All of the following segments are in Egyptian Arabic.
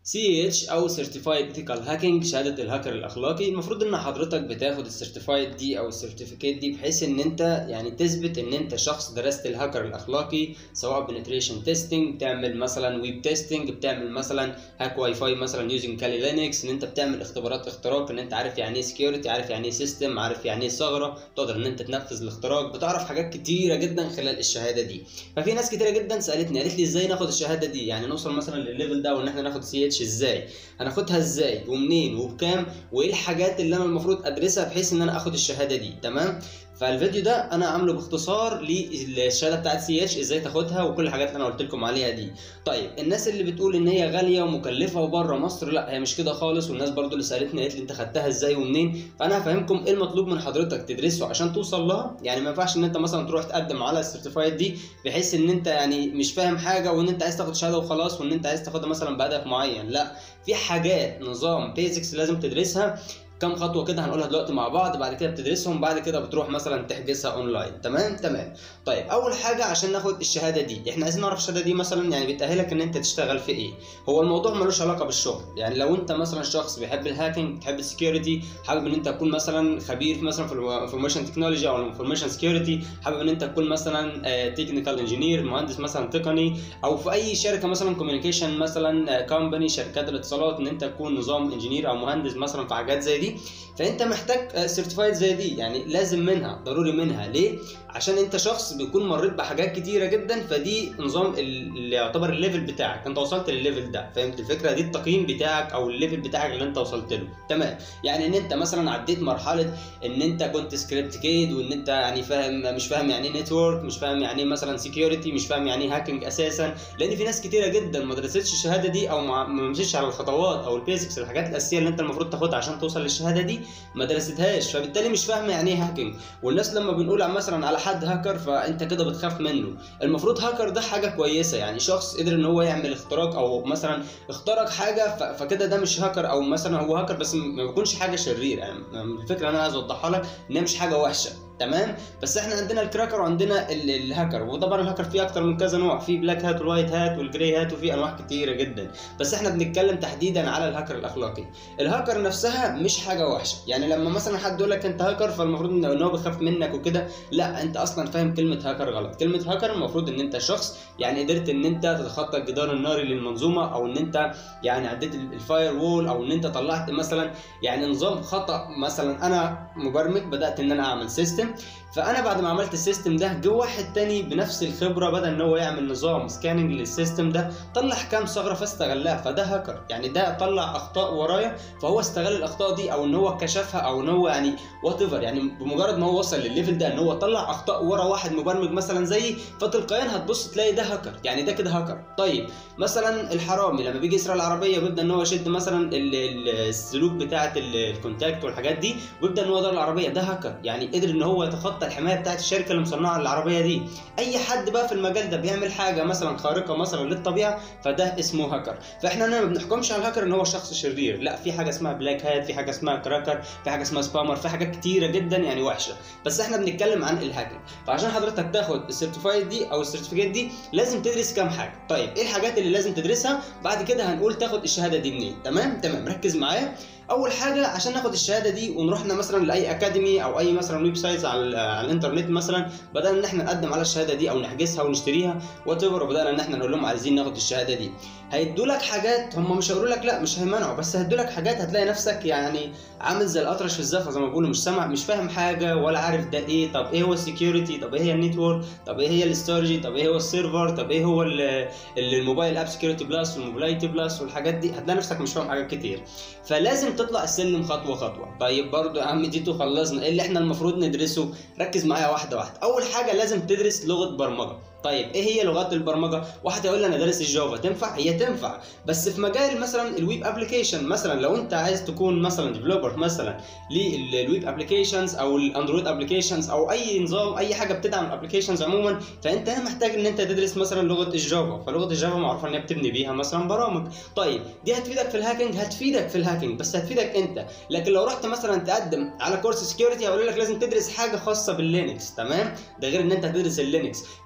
سي اتش او سيرتيفايد ايثيكال هاكينج شهاده الهاكر الاخلاقي المفروض ان حضرتك بتاخد السيرتيفايد دي او السيرتيفيكيت دي بحيث ان انت يعني تثبت ان انت شخص درست الهاكر الاخلاقي سواء بنتريشن تيستنج بتعمل مثلا ويب تيستنج بتعمل مثلا هاك واي فاي مثلا يوزنج كالي لينكس ان انت بتعمل اختبارات اختراق ان انت عارف يعني ايه سكيورتي عارف يعني ايه سيستم عارف يعني ايه ثغره تقدر ان انت تنفذ الاختراق بتعرف حاجات كتيره جدا خلال الشهاده دي ففي ناس كتيره جدا سالتني قالت لي ازاي ناخد الشهاده دي يعني نوصل مثلا للليفل ده وان احنا ناخد سي اتش ازاي هناخدها ازاي ومنين وبكام وايه الحاجات اللي انا المفروض ادرسها بحيث ان انا اخد الشهاده دي تمام فالفيديو ده انا عامله باختصار للشهاده بتاعت سي اتش ازاي تاخدها وكل الحاجات اللي انا قلت لكم عليها دي طيب الناس اللي بتقول ان هي غاليه ومكلفه وبره مصر لا هي مش كده خالص والناس برضو اللي سالتني قالت لي انت خدتها ازاي ومنين فانا هفهمكم ايه المطلوب من حضرتك تدرسه عشان توصل لها يعني ما ينفعش ان انت مثلا تروح تقدم على السيرتيفايد دي بحيث ان انت يعني مش فاهم حاجه وان انت عايز تاخد شهاده وخلاص وان انت عايز تاخدها مثلا بهدف معين لا في حاجات نظام بيزكس لازم تدرسها كم خطوه كده هنقولها دلوقتي مع بعض بعد كده بتدرسهم بعد كده بتروح مثلا تحجزها اونلاين تمام تمام طيب اول حاجه عشان ناخد الشهاده دي احنا عايزين نعرف الشهاده دي مثلا يعني بتاهلك ان انت تشتغل في ايه هو الموضوع ملوش علاقه بالشغل يعني لو انت مثلا شخص بيحب الهاكينج بتحب السكيورتي حابب ان انت تكون مثلا خبير مثلا في الانفورميشن تكنولوجي او الانفورميشن سكيورتي حابب ان انت تكون مثلا تكنيكال انجينير مهندس مثلا تقني او في اي شركه مثلا كوميونيكيشن مثلا كومباني شركات الاتصالات ان انت تكون نظام انجينير او مهندس مثلا في حاجات زي دي فانت محتاج سيرتيفايد زي دي يعني لازم منها ضروري منها ليه عشان انت شخص بيكون مريت بحاجات كتيره جدا فدي نظام اللي يعتبر الليفل بتاعك انت وصلت للليفل ده فهمت الفكره دي التقييم بتاعك او الليفل بتاعك اللي انت وصلت له تمام يعني ان انت مثلا عديت مرحله ان انت كنت سكريبت كيد وان انت يعني فاهم مش فاهم يعني ايه نتورك مش فاهم يعني ايه مثلا سكيورتي مش فاهم يعني ايه هاكينج اساسا لان في ناس كتيره جدا ما درستش الشهاده دي او ما مشيتش على الخطوات او البيزكس الحاجات الاساسيه اللي انت المفروض تاخدها عشان توصل للشهاده دي ما درستهاش فبالتالي مش فاهمه يعني ايه هاكينج والناس لما بنقول مثلا على حد هاكر فانت كده بتخاف منه المفروض هاكر ده حاجه كويسه يعني شخص قدر ان هو يعمل اختراق او مثلا اخترق حاجه فكده ده مش هاكر او مثلا هو هاكر بس ما بيكونش حاجه شريره يعني الفكره اللي انا عايز اوضحها لك ان هي مش حاجه وحشه تمام بس احنا عندنا الكراكر وعندنا الهاكر وطبعا الهاكر فيه اكتر من كذا نوع في بلاك هات والوايت هات والجراي هات وفي انواع كتيره جدا بس احنا بنتكلم تحديدا على الهاكر الاخلاقي الهاكر نفسها مش حاجه وحشه يعني لما مثلا حد يقول لك انت هاكر فالمفروض ان هو بيخاف منك وكده لا انت اصلا فاهم كلمه هاكر غلط كلمه هاكر المفروض ان انت شخص يعني قدرت ان انت تتخطى الجدار الناري للمنظومه او ان انت يعني عديت الفاير وول او ان انت طلعت مثلا يعني نظام خطا مثلا انا مبرمج بدات ان انا اعمل سيستم فانا بعد ما عملت السيستم ده جه واحد تاني بنفس الخبره بدا ان هو يعمل نظام سكاننج للسيستم ده طلع كام ثغره فاستغلها فده هاكر يعني ده طلع اخطاء ورايا فهو استغل الاخطاء دي او ان هو كشفها او ان هو يعني وات يعني بمجرد ما هو وصل للليفل ده ان هو طلع اخطاء ورا واحد مبرمج مثلا زيي فتلقائيا هتبص تلاقي ده هاكر يعني ده كده هاكر طيب مثلا الحرامي لما بيجي يسرق العربيه ويبدا ان هو يشد مثلا السلوك بتاعه الكونتاكت والحاجات دي ويبدا ان هو يضرب العربيه ده هاكر يعني قدر ان هو يتخطى الحمايه بتاعت الشركه اللي مصنعه العربيه دي اي حد بقى في المجال ده بيعمل حاجه مثلا خارقه مثلا للطبيعه فده اسمه هاكر فاحنا ما بنحكمش على الهاكر ان هو شخص شرير لا في حاجه اسمها بلاك هات في حاجه اسمها كراكر في حاجه اسمها سبامر في حاجات كتيره جدا يعني وحشه بس احنا بنتكلم عن الهاكينج فعشان حضرتك تاخد السيرتيفايد دي او السيرتيفيكيت دي لازم تدرس كام حاجه طيب ايه الحاجات اللي لازم تدرسها بعد كده هنقول تاخد الشهاده دي منين تمام تمام ركز معايا اول حاجه عشان ناخد الشهاده دي ونروحنا مثلا لاي اكاديمي او اي مثلا ويب سايتس على, على الانترنت مثلا بدانا ان احنا نقدم على الشهاده دي او نحجزها ونشتريها وات وبدانا ان احنا نقول لهم عايزين ناخد الشهاده دي هيدوا لك حاجات هم مش هيقولوا لك لا مش هيمنعوا بس هيدوا لك حاجات هتلاقي نفسك يعني عامل زي الاطرش في الزفه زي ما بيقولوا مش سامع مش فاهم حاجه ولا عارف ده ايه طب ايه هو السكيورتي طب ايه هي النتورك طب ايه هي الاستورجي طب ايه هو السيرفر طب ايه هو الموبايل اب سكيورتي بلس والموبيلايتي بلس والحاجات دي هتلاقي نفسك مش فاهم حاجات كتير فلازم تطلع السلم خطوه خطوه طيب برضو يا عم ديتو خلصنا ايه اللي احنا المفروض ندرسه ركز معايا واحده واحده اول حاجه لازم تدرس لغه برمجه طيب ايه هي لغات البرمجه واحد هيقول لي انا دارس الجافا تنفع هي تنفع بس في مجال مثلا الويب ابلكيشن مثلا لو انت عايز تكون مثلا ديفلوبر مثلا للويب ابلكيشنز او الاندرويد ابلكيشنز او اي نظام اي حاجه بتدعم الابلكيشنز عموما فانت هنا محتاج ان انت تدرس مثلا لغه الجافا فلغه الجافا معروفه ان هي بتبني بيها مثلا برامج طيب دي هتفيدك في الهاكينج هتفيدك في الهاكينج بس هتفيدك انت لكن لو رحت مثلا تقدم على كورس سكيورتي هيقول لك لازم تدرس حاجه خاصه باللينكس تمام ده غير ان انت هتدرس اللينكس فاحنا قلنا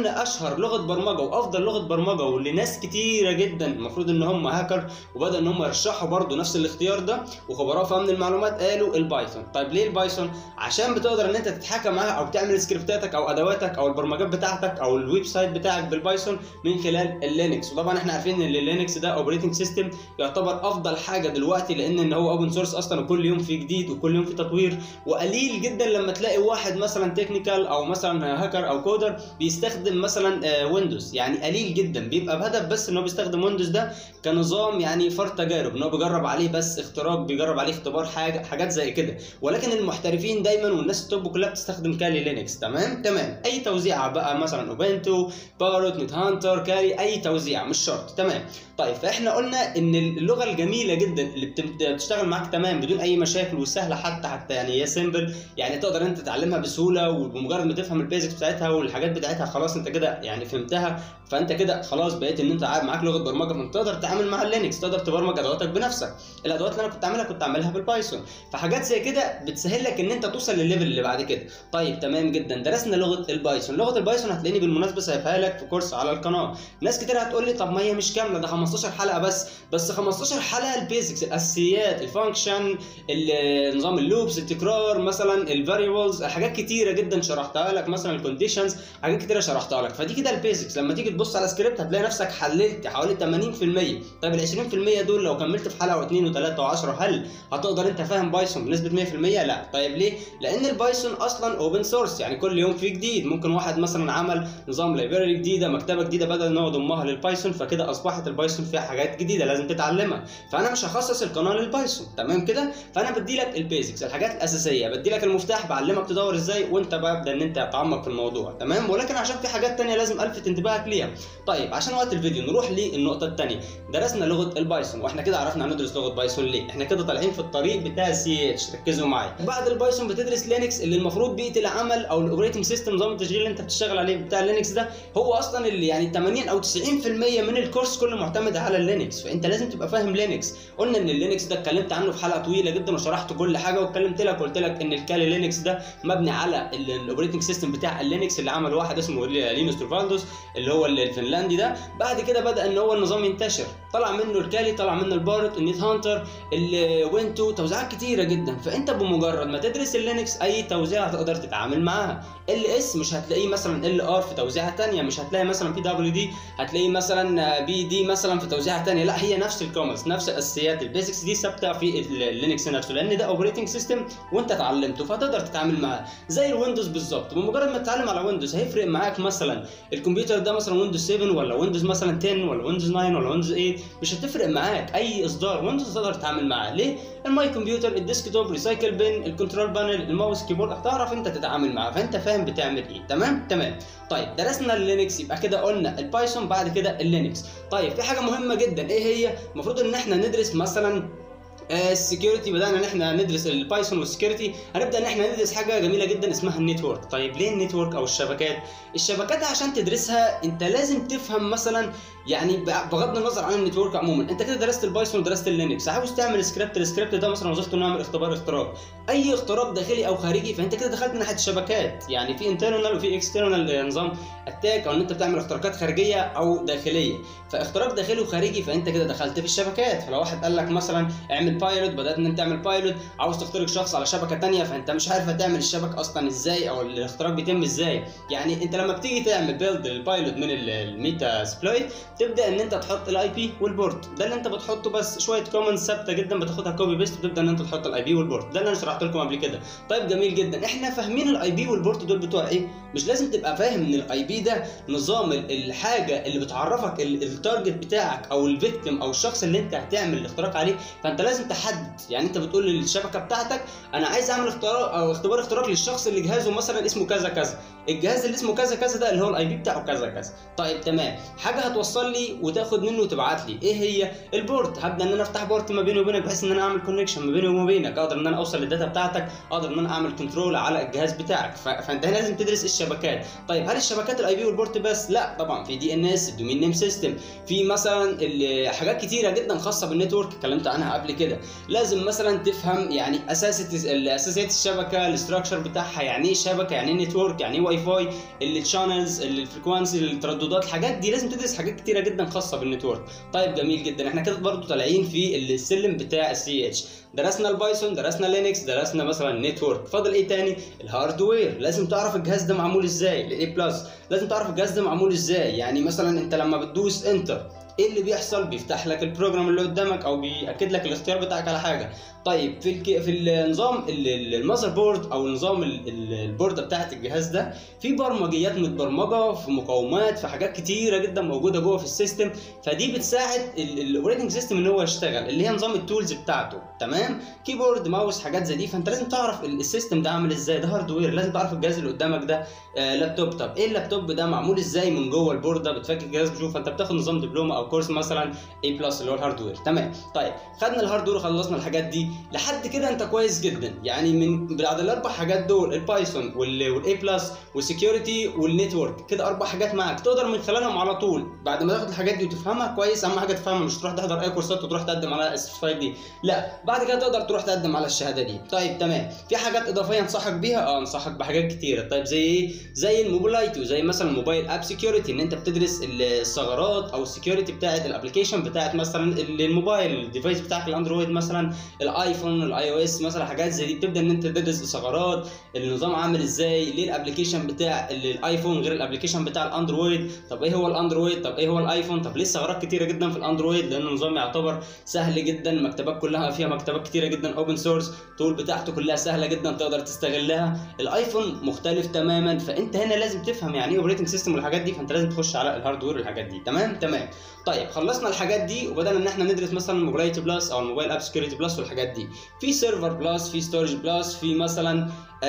قلنا اشهر لغه برمجه وافضل لغه برمجه ولناس كتيره جدا المفروض ان هم هاكر وبدا ان هم يرشحوا برضو نفس الاختيار ده وخبراء في امن المعلومات قالوا البايثون طيب ليه البايثون عشان بتقدر ان انت تتحكم معاها او تعمل سكريبتاتك او ادواتك او البرمجات بتاعتك او الويب سايت بتاعك بالبايثون من خلال اللينكس وطبعا احنا عارفين ان اللينكس ده اوبريتنج سيستم يعتبر افضل حاجه دلوقتي لان ان هو اوبن سورس اصلا وكل يوم في جديد وكل يوم في تطوير وقليل جدا لما تلاقي واحد مثلا تكنيكال او مثلا هاكر او كودر بيستخدم مثلا ويندوز يعني قليل جدا بيبقى بهدف بس ان هو بيستخدم ويندوز ده كنظام يعني فرد تجارب ان هو بيجرب عليه بس اختراق بيجرب عليه اختبار حاجه حاجات زي كده ولكن المحترفين دايما والناس التوب كلها بتستخدم كالي لينكس تمام تمام اي توزيعه بقى مثلا اوبنتو باروت نت هانتر كالي اي توزيعه مش شرط تمام طيب فاحنا قلنا ان اللغه الجميله جدا اللي بتشتغل معاك تمام بدون اي مشاكل وسهله حتى حتى يعني هي سيمبل يعني تقدر انت تتعلمها بسهوله وبمجرد ما تفهم البيزكس بتاعتها والحاجات بتاعتها خلاص انت كده يعني فهمتها فانت كده خلاص بقيت ان انت معاك لغه برمجه فانت تقدر تتعامل مع اللينكس تقدر تبرمج ادواتك بنفسك الادوات اللي انا كنت عاملها كنت عاملها بالبايثون فحاجات زي كده بتسهل لك ان انت توصل للليفل اللي بعد كده طيب تمام جدا درسنا لغه البايثون لغه البايثون هتلاقيني بالمناسبه سايبها لك في كورس على القناه ناس كتير هتقول لي طب ما هي مش كامله ده 15 حلقه بس بس 15 حلقه البيزكس الاساسيات الفانكشن نظام اللوبس التكرار مثلا الفاريبلز حاجات كتيره جدا شرحتها لك مثلا الكونديشنز حاجات كتيره شرحتها لك فدي كده البيزكس لما تيجي تبص على سكريبت هتلاقي نفسك حللت حوالي 80% طيب ال 20% دول لو كملت في حلقه واثنين وثلاثه وعشرة هل هتقدر انت فاهم بايثون بنسبه 100% لا طيب ليه لان البايثون اصلا اوبن سورس يعني كل يوم في جديد ممكن واحد مثلا عمل نظام لايبراري جديده مكتبه جديده بدل ان هو يضمها للبايثون فكده اصبحت البايثون فيها حاجات جديده لازم تتعلمها فانا مش هخصص القناه للبايثون تمام كده فانا بدي لك البيزكس الحاجات الاساسيه بدي لك المفتاح بعلمك تدور ازاي وانت ببدا ان انت تتعمق في الموضوع تمام ولكن عشان في حاجات تانية لازم الفت انتباهك ليها طيب عشان وقت الفيديو نروح للنقطه الثانيه درسنا لغه البايثون واحنا كده عرفنا هندرس لغه بايثون ليه احنا كده طالعين في الطريق بتاع سي اتش ركزوا معايا بعد البايثون بتدرس لينكس اللي المفروض بيئه العمل او الاوبريتنج سيستم نظام التشغيل اللي انت بتشتغل عليه بتاع لينكس ده هو اصلا اللي يعني 80 او 90% من الكورس كله معتمد على اللينكس فانت لازم تبقى فاهم لينكس قلنا ان اللينكس ده اتكلمت عنه في حلقه طويله جدا وشرحت كل حاجه واتكلمت لك قلت لك ان الكالي لينكس ده مبني على الاوبريتنج سيستم بتاع اللينكس اللي عمل واحد اسمه لينوس تورفالدوس اللي هو الفنلندي ده بعد كده بدا ان هو النظام ينتشر طلع منه الكالي طلع منه البارت النيت هانتر الوينتو توزيعات كتيره جدا فانت بمجرد ما تدرس اللينكس اي توزيع هتقدر تتعامل معاها ال اس مش هتلاقيه مثلا ال ار في توزيعه ثانيه مش هتلاقي مثلا بي دبليو دي هتلاقيه مثلا بي دي مثلا في توزيعه ثانيه لا هي نفس الكومنتس نفس الاساسيات البيزكس دي ثابته في اللينكس نفسه لان ده اوبريتنج سيستم وانت اتعلمته فتقدر تتعامل معاه زي الويندوز بالظبط بمجرد ما تتعلم على ويندوز هيفرق معاك مثلا الكمبيوتر ده مثلا ويندوز 7 ولا ويندوز مثلا 10 ولا ويندوز 9 ولا ويندوز 8 مش هتفرق معاك اي اصدار ويندوز تقدر تتعامل معاه ليه الماي كمبيوتر الديسكتوب ريسايكل بن الكنترول بانل الماوس كيبورد هتعرف انت تتعامل معاه فانت فاهم بتعمل ايه تمام تمام طيب درسنا اللينكس يبقى كده قلنا البايثون بعد كده اللينكس طيب في حاجه مهمه جدا ايه هي المفروض ان احنا ندرس مثلا السكيورتي بدانا ان احنا ندرس البايثون والسكيورتي هنبدا ان احنا ندرس حاجه جميله جدا اسمها النتورك طيب ليه النتورك او الشبكات الشبكات عشان تدرسها انت لازم تفهم مثلا يعني بغض النظر عن النتورك عموما انت كده درست البايثون ودرست اللينكس عاوز تعمل سكريبت السكريبت ده مثلا وظيفته انه يعمل اختبار اختراق اي اختراق داخلي او خارجي فانت كده دخلت من ناحيه الشبكات يعني في انترنال وفي اكسترنال نظام اتاك او ان انت بتعمل اختراقات خارجيه او داخليه فاختراق داخلي وخارجي فانت كده دخلت في الشبكات فلو واحد قال لك مثلا اعمل بايلوت بدات ان انت تعمل بايلوت عاوز تخترق شخص على شبكه ثانيه فانت مش عارف هتعمل الشبكه اصلا ازاي او الاختراق بيتم ازاي يعني انت لما بتيجي تعمل بيلد البايلوت من الميتا سبلايت تبدا ان انت تحط الاي بي والبورت ده اللي انت بتحطه بس شويه كومنتس ثابته جدا بتاخدها كوبي بيست وتبدا ان انت تحط الاي بي والبورت ده اللي انا شرحت لكم قبل كده طيب جميل جدا احنا فاهمين الاي بي والبورت دول بتوع ايه مش لازم تبقى فاهم ان الاي بي ده نظام الحاجه اللي بتعرفك التارجت بتاعك او الفيكتيم او الشخص اللي انت هتعمل الاختراق عليه فانت لازم تحدد يعني انت بتقول للشبكه بتاعتك انا عايز اعمل اختراق او اختبار اختراق للشخص اللي جهازه مثلا اسمه كذا كذا الجهاز اللي اسمه كذا كذا ده اللي هو الاي بي بتاعه كذا كذا طيب تمام حاجه هتوصل لي وتاخد منه وتبعت لي ايه هي البورت هبدا ان انا افتح بورت ما بيني وبينك بحيث ان انا اعمل كونكشن ما بيني وما بينك اقدر ان انا اوصل للداتا بتاعتك اقدر ان انا اعمل كنترول على الجهاز بتاعك ف... فانت هنا لازم تدرس الشبكات طيب هل الشبكات الاي بي والبورت بس لا طبعا في دي ان اس الدومين نيم سيستم في مثلا حاجات كتيره جدا خاصه بالنتورك اتكلمت عنها قبل كده لازم مثلا تفهم يعني اساس اساسيات الشبكه الاستراكشر بتاعها يعني ايه شبكه يعني ايه نتورك يعني ايه واي الواي فاي الشانلز الفريكوانسي الترددات الحاجات دي لازم تدرس حاجات كتيره جدا خاصه بالنتورك طيب جميل جدا احنا كده برضو طالعين في السلم بتاع السي اتش درسنا البايثون درسنا لينكس درسنا مثلا نتورك فاضل ايه تاني الهاردوير لازم تعرف الجهاز ده معمول ازاي الاي بلس لازم تعرف الجهاز ده معمول ازاي يعني مثلا انت لما بتدوس انتر ايه اللي بيحصل بيفتح لك البروجرام اللي قدامك او بياكد لك الاختيار بتاعك على حاجه طيب في الك... في النظام المذر بورد او نظام البورده بتاعه الجهاز ده في برمجيات متبرمجه في مقاومات في حاجات كتيره جدا موجوده جوه في السيستم فدي بتساعد الاوبريتنج سيستم ان هو يشتغل اللي هي نظام التولز بتاعته تمام كيبورد ماوس حاجات زي دي فانت لازم تعرف السيستم ده عامل ازاي ده هاردوير لازم تعرف الجهاز اللي قدامك ده آه لابتوب طب ايه اللابتوب ده معمول ازاي من جوه البورده بتفك الجهاز بتشوف انت بتاخد نظام دبلومه او كورس مثلا اي بلس اللي هو الهاردوير تمام طيب خدنا الهاردوير وخلصنا الحاجات دي لحد كده انت كويس جدا يعني من بعد الاربع حاجات دول البايثون والاي بلس والسكيورتي والنتورك كده اربع حاجات معاك تقدر من خلالهم على طول بعد ما تاخد الحاجات دي وتفهمها كويس اهم حاجه تفهمها مش تروح تحضر اي كورسات وتروح تقدم على السيرتيفايد دي لا بعد كده تقدر تروح تقدم على الشهاده دي طيب تمام في حاجات اضافيه انصحك بيها اه انصحك بحاجات كتيره طيب زي ايه زي الموبيلايتي وزي مثلا موبايل اب سكيورتي ان انت بتدرس الثغرات او السكيورتي بتاعه الابلكيشن بتاعت مثلا الموبايل الديفايس بتاعك الاندرويد مثلا الايفون الاي او اس مثلا حاجات زي دي بتبدا ان انت تدرس الثغرات النظام عامل ازاي ليه الابلكيشن بتاع الايفون غير الابلكيشن بتاع الاندرويد طب ايه هو الاندرويد طب ايه هو الايفون طب ليه الثغرات كتيره جدا في الاندرويد لان النظام يعتبر سهل جدا المكتبات كلها فيها مكتبات كتيره جدا اوبن سورس تول بتاعته كلها سهله جدا تقدر تستغلها الايفون مختلف تماما فانت هنا لازم تفهم يعني ايه اوبريتنج سيستم والحاجات دي فانت لازم تخش على الهاردوير والحاجات دي تمام تمام طيب خلصنا الحاجات دي وبدانا ان احنا ندرس مثلا موبايلتي بلس او الموبايل اب سكيورتي بلس والحاجات دي في سيرفر بلس في ستورج بلس في مثلا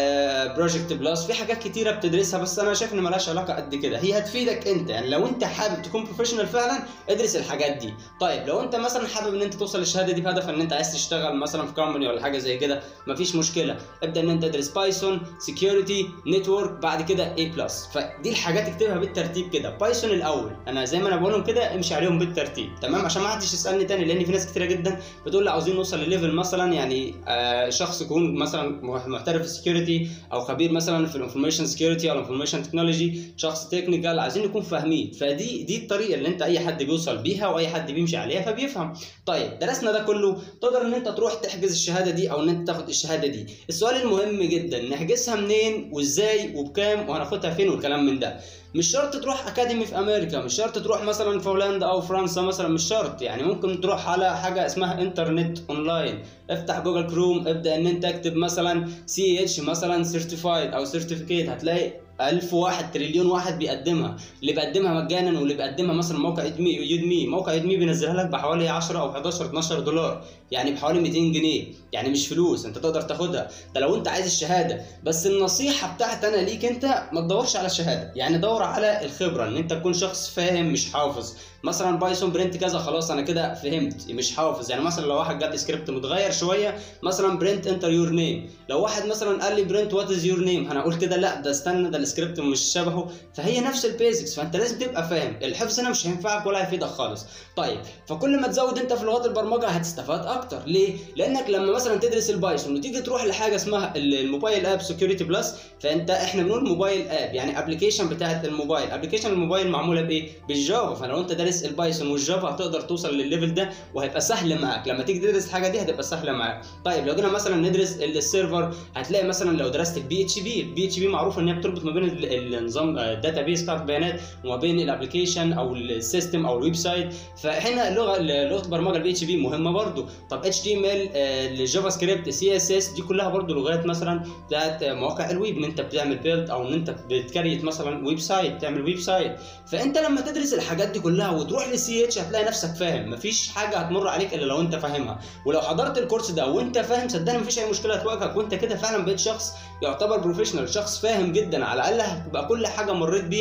بروجكت بلس في حاجات كتيره بتدرسها بس انا شايف ان ملهاش علاقه قد كده هي هتفيدك انت يعني لو انت حابب تكون بروفيشنال فعلا ادرس الحاجات دي طيب لو انت مثلا حابب ان انت توصل للشهاده دي بهدف ان انت عايز تشتغل مثلا في كومباني ولا حاجه زي كده مفيش مشكله ابدا ان انت تدرس بايثون سكيورتي نتورك بعد كده اي بلس فدي الحاجات اكتبها بالترتيب كده بايثون الاول انا زي ما انا بقولهم كده امشي عليهم بالترتيب تمام عشان ما حدش يسالني تاني لان في ناس كتيره جدا بتقول لي عاوزين نوصل لليفل مثلا يعني آه شخص يكون مثلا محترف في السكيورتي او خبير مثلا في الانفورميشن سكيورتي او الانفورميشن تكنولوجي شخص تكنيكال عايزين نكون فاهمين فدي دي الطريقه اللي انت اي حد بيوصل بيها واي حد بيمشي عليها فبيفهم طيب درسنا ده كله تقدر ان انت تروح تحجز الشهاده دي او ان انت تاخد الشهاده دي السؤال المهم جدا نحجزها منين وازاي وبكام وهناخدها فين والكلام من ده مش شرط تروح اكاديمي في امريكا مش شرط تروح مثلا في هولندا او فرنسا مثلا مش شرط يعني ممكن تروح على حاجه اسمها انترنت اونلاين افتح جوجل كروم ابدا ان انت اكتب مثلا سي اتش مثلا سيرتيفايد او سيرتيفيكيت هتلاقي ألف واحد تريليون واحد بيقدمها اللي بيقدمها مجانا واللي بيقدمها مثلا موقع يودمي يودمي موقع يودمي بينزلها لك بحوالي 10 او 11 12 دولار يعني بحوالي 200 جنيه يعني مش فلوس انت تقدر تاخدها ده لو انت عايز الشهاده بس النصيحه بتاعتي انا ليك انت ما تدورش على الشهاده يعني دور على الخبره ان انت تكون شخص فاهم مش حافظ مثلا بايثون برنت كذا خلاص انا كده فهمت مش حافظ يعني مثلا لو واحد جاب سكريبت متغير شويه مثلا برنت انتر يور نيم لو واحد مثلا قال لي برنت وات از يور نيم هنقول كده لا ده استنى ده السكريبت مش شبهه فهي نفس البيزكس فانت لازم تبقى فاهم الحفظ هنا مش هينفعك ولا هيفيدك خالص طيب فكل ما تزود انت في لغات البرمجه هتستفاد اكتر ليه لانك لما مثلا تدرس البايثون وتيجي تروح لحاجه اسمها الموبايل اب سكيورتي بلس فانت احنا بنقول موبايل اب يعني ابلكيشن بتاعت الموبايل ابلكيشن الموبايل معموله بايه بالجافا فلو انت دارس البايثون والجافا هتقدر توصل للليفل ده وهيبقى سهل معاك لما تيجي تدرس الحاجه دي هتبقى سهله معاك طيب لو جينا مثلا ندرس السيرفر هتلاقي مثلا لو درست البي اتش بي البي اتش بي معروف ان هي بتربط ما بين النظام الداتا بيس بتاعت البيانات وما بين الابلكيشن او السيستم او الويب سايت فهنا اللغه لغه البرمجه البي اتش بي مهمه برضو طب اتش تي ام ال الجافا سكريبت سي اس اس دي كلها برضو لغات مثلا بتاعت مواقع الويب ان انت بتعمل بيلد او ان انت بتكريت مثلا ويب سايت تعمل ويب سايت فانت لما تدرس الحاجات دي كلها وتروح للسي اتش هتلاقي نفسك فاهم مفيش حاجه هتمر عليك الا لو انت فاهمها ولو حضرت الكورس ده وانت فاهم صدقني مفيش اي مشكله هتواجهك وانت كده فعلا بقيت شخص يعتبر بروفيشنال شخص فاهم جدا على الاقل هتبقى كل حاجه مريت بيها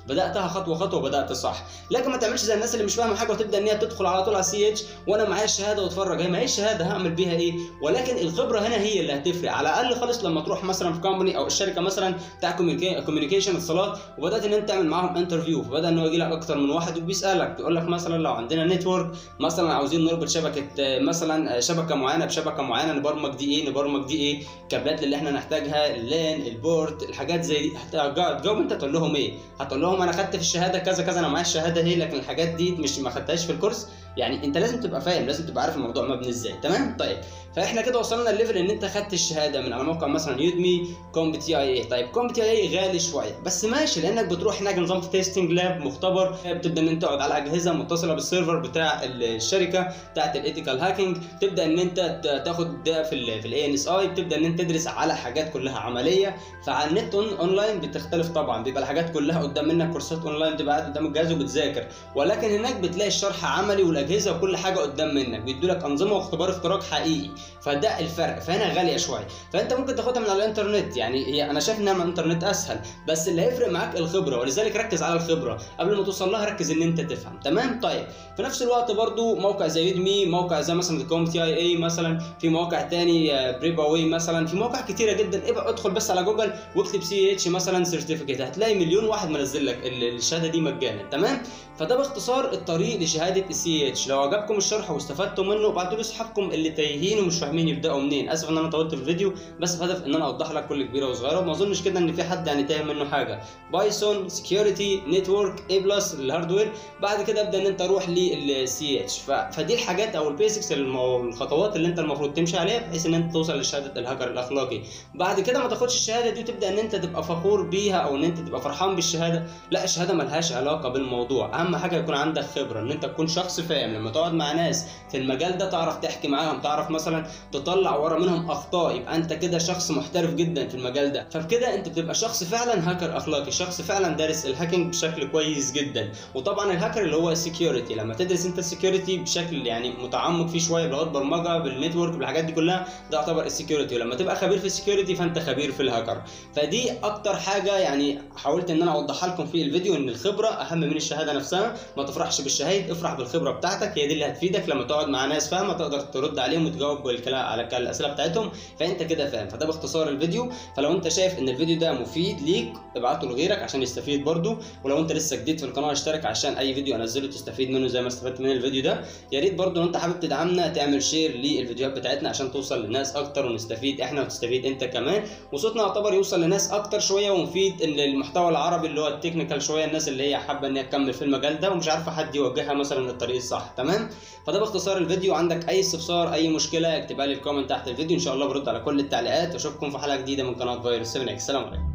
بداتها خطوه خطوه وبدات صح لكن ما تعملش زي الناس اللي مش فاهمه حاجه وتبدا ان هي تدخل على طول على سي اتش وانا معايا الشهاده واتفرج هي معايا الشهاده هعمل بيها ايه ولكن الخبره هنا هي اللي هتفرق على الاقل خالص لما تروح مثلا في كومباني او الشركه مثلا بتاع كوميونيكيشن اتصالات وبدات ان انت تعمل معاهم انترفيو فبدا ان هو يجي لك اكتر من واحد وبيسالك بيقول لك مثلا لو عندنا نتورك مثلا عاوزين نربط شبكه مثلا شبكه معينه بشبكه معينه نبرمج دي ايه نبرمج دي ايه الكابلات اللي احنا نحتاجها اللان البورت الحاجات زي دي هتجاوب انت تقول لهم ايه هتقول لهم انا خدت في الشهاده كذا كذا انا معايا الشهاده هي لكن الحاجات دي مش ما خدتهاش في الكورس يعني انت لازم تبقى فاهم لازم تبقى عارف الموضوع مبني ازاي تمام طيب فاحنا كده وصلنا الليفل ان انت خدت الشهاده من على موقع مثلا يودمي كوم تي اي اي طيب كوم تي اي اي غالي شويه بس ماشي لانك بتروح هناك نظام تيستنج لاب مختبر بتبدا ان انت تقعد على اجهزه متصله بالسيرفر بتاع الشركه بتاعه الايثيكال هاكينج تبدا ان انت تاخد ده في ال في الاي ان اس اي بتبدا ان انت تدرس على حاجات كلها عمليه فعلى النت اونلاين بتختلف طبعا بيبقى الحاجات كلها قدام منك كورسات اونلاين تبقى قاعد قدام الجهاز وبتذاكر ولكن هناك بتلاقي الشرح عملي والاجهزه وكل حاجه قدام منك بيدوا لك انظمه واختبار اختراق حقيقي فده الفرق فهنا غاليه شويه فانت ممكن تاخدها من على الانترنت يعني هي انا شايف انها من الانترنت اسهل بس اللي هيفرق معاك الخبره ولذلك ركز على الخبره قبل ما توصل لها ركز ان انت تفهم تمام طيب في نفس الوقت برضو موقع زي يودمي موقع زي مثلا كوم تي اي اي مثلا في مواقع تاني بريبا واي مثلا في مواقع كتيره جدا ابقى ادخل بس على جوجل واكتب سي اتش مثلا سيرتيفيكيت هتلاقي مليون واحد منزل لك الشهاده دي مجانا تمام فده باختصار الطريق لشهاده السي اتش لو عجبكم الشرح واستفدتوا منه ابعتوا لي اصحابكم اللي تايهين ومش فاهمين يبداوا منين اسف ان انا طولت في الفيديو بس بهدف ان انا اوضح لك كل كبيره وصغيره وما اظنش كده ان في حد يعني تايه منه حاجه بايثون سكيورتي نتورك اي بلس الهاردوير بعد كده ابدا ان انت روح للسي اتش فدي الحاجات او البيسكس الخطوات اللي انت المفروض تمشي عليها بحيث ان انت توصل لشهاده الهاكر الاخلاقي بعد كده ما تاخدش الشهاده دي وتبدا ان انت تبقى فخور بيها او ان انت تبقى فرحان بالشهاده لا الشهاده ملهاش علاقه بالموضوع اهم حاجه يكون عندك خبره ان انت تكون شخص فاهم لما تقعد مع ناس في المجال ده تعرف تحكي معاهم تعرف مثلا تطلع ورا منهم اخطاء يبقى انت كده شخص محترف جدا في المجال ده فبكده انت بتبقى شخص فعلا هاكر اخلاقي شخص فعلا دارس الهاكينج بشكل كويس جدا وطبعا الهاكر اللي هو السكيورتي لما تدرس انت السكيورتي بشكل يعني متعمق فيه شويه بلغات برمجه بالنتورك بالحاجات دي كلها ده يعتبر السكيورتي ولما تبقى خبير في السكيورتي فانت خبير في الهاكر فدي اكتر حاجه يعني حاولت ان انا اوضحها لكم في الفيديو ان الخبره اهم من الشهاده نفسها ما تفرحش بالشهايد افرح بالخبره بتاعتك هي دي اللي هتفيدك لما تقعد مع ناس فاهمه تقدر ترد عليهم وتجاوب بالكلام على الاسئله بتاعتهم فانت كده فاهم فده باختصار الفيديو فلو انت شايف ان الفيديو ده مفيد ليك ابعته لغيرك عشان يستفيد برده ولو انت لسه جديد في القناه اشترك عشان اي فيديو انزله تستفيد منه زي ما استفدت من الفيديو ده يا ريت برده لو انت حابب تدعمنا تعمل شير للفيديوهات بتاعتنا عشان توصل للناس اكتر ونستفيد احنا وتستفيد انت كمان وصوتنا يعتبر يوصل لناس اكتر شويه ومفيد ان المحتوى العربي اللي هو التكنيكال شويه الناس اللي هي حابه ان هي تكمل في المجال ده ومش عارفه حد يوجهها مثلا للطريق الصح تمام فده باختصار الفيديو عندك اي استفسار اي مشكله اكتبها لي في الكومنت تحت الفيديو ان شاء الله برد على كل التعليقات واشوفكم في حلقه جديده من قناه فيروس 7 السلام عليكم